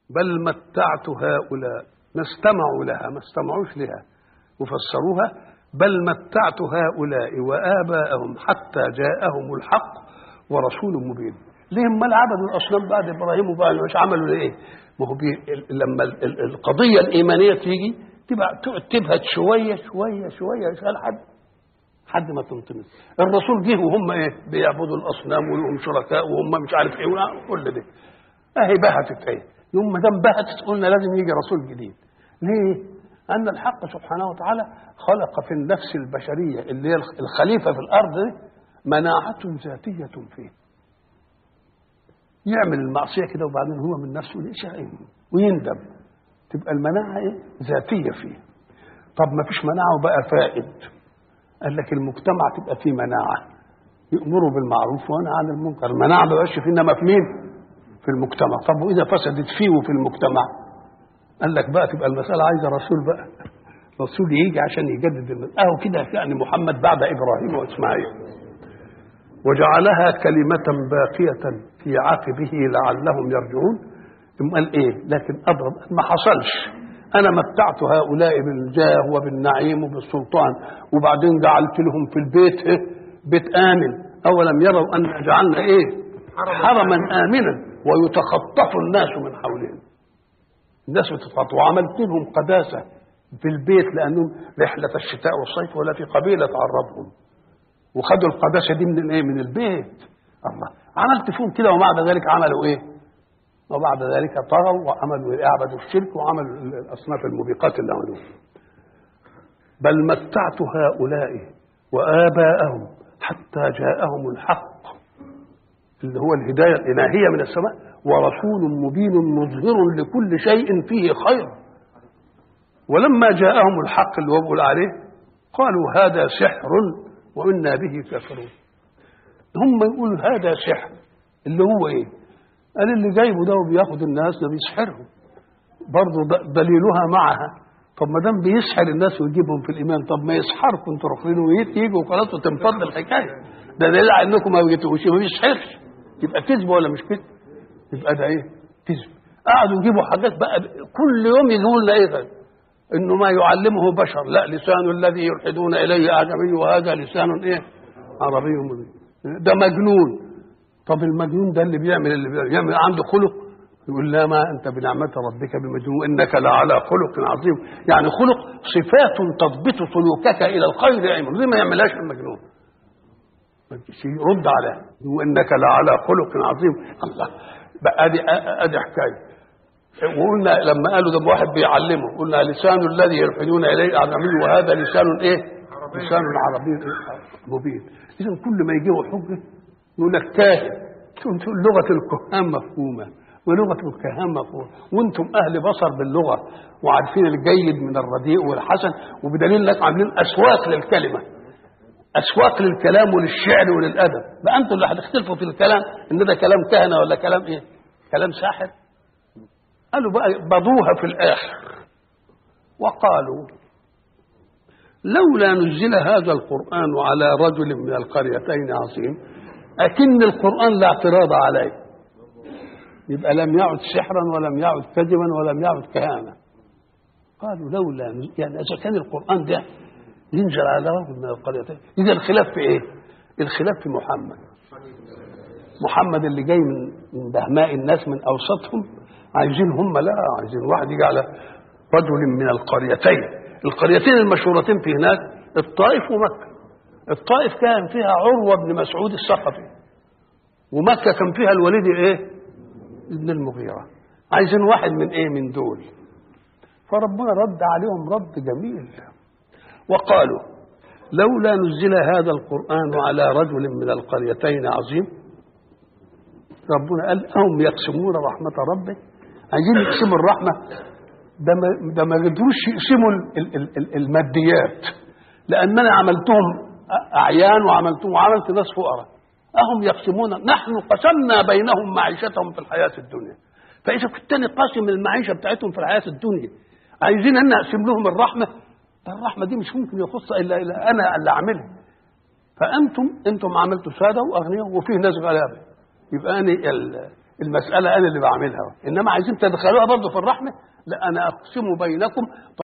بل متعت هؤلاء ما استمعوا لها ما استمعوش لها وفسروها بل متعت هؤلاء وآباءهم حتى جاءهم الحق ورسول مبين ليه ما عبدوا الأصنام بعد إبراهيم وبعد مش عملوا لإيه ما هو بي لما ال- ال- القضية الإيمانية تيجي تبقى تقعد تبهت شوية شوية شوية شوية لحد حد ما تنطمس الرسول جه وهم ايه بيعبدوا الاصنام ولهم شركاء وهم مش عارف ايه كل ده اهي بهتت ايه يوم ما دام بهتت قلنا لازم يجي رسول جديد ليه ان الحق سبحانه وتعالى خلق في النفس البشريه اللي هي الخليفه في الارض دي مناعه ذاتيه فيه يعمل المعصيه كده وبعدين هو من نفسه ليش ايه ويندم تبقى المناعه ايه ذاتيه فيه طب ما فيش مناعه وبقى فائد قال لك المجتمع تبقى فيه مناعه يأمروا بالمعروف وينهى عن المنكر المناعه ما بقاش فيه انما في مين؟ في المجتمع طب واذا فسدت فيه وفي المجتمع قال لك بقى تبقى المساله عايزه رسول بقى رسول يجي عشان يجدد المسألة. اهو كده يعني محمد بعد ابراهيم واسماعيل وجعلها كلمة باقية في عقبه لعلهم يرجعون ثم قال ايه لكن اضرب ما حصلش انا متعت هؤلاء بالجاه وبالنعيم وبالسلطان وبعدين جعلت لهم في البيت إيه؟ بيت امن اولم يروا ان جعلنا ايه حرما امنا ويتخطف الناس من حولهم الناس بتتخطف وعملت لهم قداسه في البيت لانهم رحله الشتاء والصيف ولا في قبيله تعرضهم وخدوا القداسه دي من ايه من البيت الله عملت فيهم كده وبعد ذلك عملوا ايه وبعد ذلك طغوا وعملوا اعبدوا الشرك وعملوا الاصناف الموبقات اللي عملوها بل متعت هؤلاء واباءهم حتى جاءهم الحق اللي هو الهدايه الالهيه من السماء ورسول مبين مظهر لكل شيء فيه خير ولما جاءهم الحق اللي هو بيقول عليه قالوا هذا سحر وإنا به كافرون هم يقولوا هذا سحر اللي هو ايه قال اللي جايبه ده وبياخد الناس ده بيسحرهم برضه د- دليلها معها طب ما دام بيسحر الناس ويجيبهم في الايمان طب ما يسحركم انتوا رافضين ويجوا وخلاص وتنفض الحكايه ده دليل على انكم ما بيجيتوش ما بيسحرش يبقى كذب ولا مش كذب يبقى ده ايه كذب قعدوا يجيبوا حاجات بقى كل يوم يجيبوا لنا ايه ده؟ انه ما يعلمه بشر لا لسان الذي يلحدون اليه اعجمي وهذا لسان ايه عربي مبين ده مجنون طب المجنون ده اللي بيعمل اللي بيعمل عنده خلق يقول لا ما انت بنعمه ربك بمجنون انك لعلى خلق عظيم يعني خلق صفات تضبط سلوكك الى الخير ايمن زي ما يعملهاش المجنون يرد عليها وانك لعلى خلق عظيم الله بقى ادي ادي حكايه وقلنا لما قالوا ده واحد بيعلمه قلنا لسان الذي يلحدون اليه اعجمي وهذا لسان ايه؟ لسان عربي إيه؟ مبين اذا كل ما يجيبوا حجه يقول لك كاهن انتم لغه الكهان مفهومه ولغه الكهان مفهومه وانتم اهل بصر باللغه وعارفين الجيد من الرديء والحسن وبدليل انكم عاملين اسواق للكلمه اسواق للكلام وللشعر وللادب بقى انتم اللي هتختلفوا في الكلام ان ده كلام كهنه ولا كلام ايه؟ كلام ساحر قالوا بقى بضوها في الآخر وقالوا لولا نزل هذا القرآن على رجل من القريتين عظيم أكن القرآن لا اعتراض عليه يبقى لم يعد سحرا ولم يعد كذبا ولم يعد كهانة قالوا لولا نزل يعني إذا كان القرآن ده ينزل على رجل من القريتين إذا الخلاف في إيه؟ الخلاف في محمد محمد اللي جاي من من بهماء الناس من أوسطهم عايزين هم لا عايزين واحد يجي على رجل من القريتين القريتين المشهورتين في هناك الطائف ومكة الطائف كان فيها عروة بن مسعود الثقفي ومكة كان فيها الوليد ايه ابن المغيرة عايزين واحد من ايه من دول فربنا رد عليهم رد جميل وقالوا لولا نزل هذا القرآن على رجل من القريتين عظيم ربنا قال أهم يقسمون رحمة ربك عايزين يقسموا الرحمة ده ما ده ما قدروش يقسموا ال- ال- ال- الماديات لأن أنا عملتهم أعيان وعملتهم وعملت ناس فقراء أهم يقسمون نحن قسمنا بينهم معيشتهم في الحياة الدنيا فإذا كنت أنا قاسم المعيشة بتاعتهم في الحياة الدنيا عايزين أن أقسم لهم الرحمة الرحمة دي مش ممكن يخص إلا إلا أنا اللي أعملها فأنتم أنتم عملتوا سادة وأغنياء وفيه ناس غلابة يبقى أنا ال- المساله انا اللي بعملها انما عايزين تدخلوها برضه في الرحمه لا انا اقسم بينكم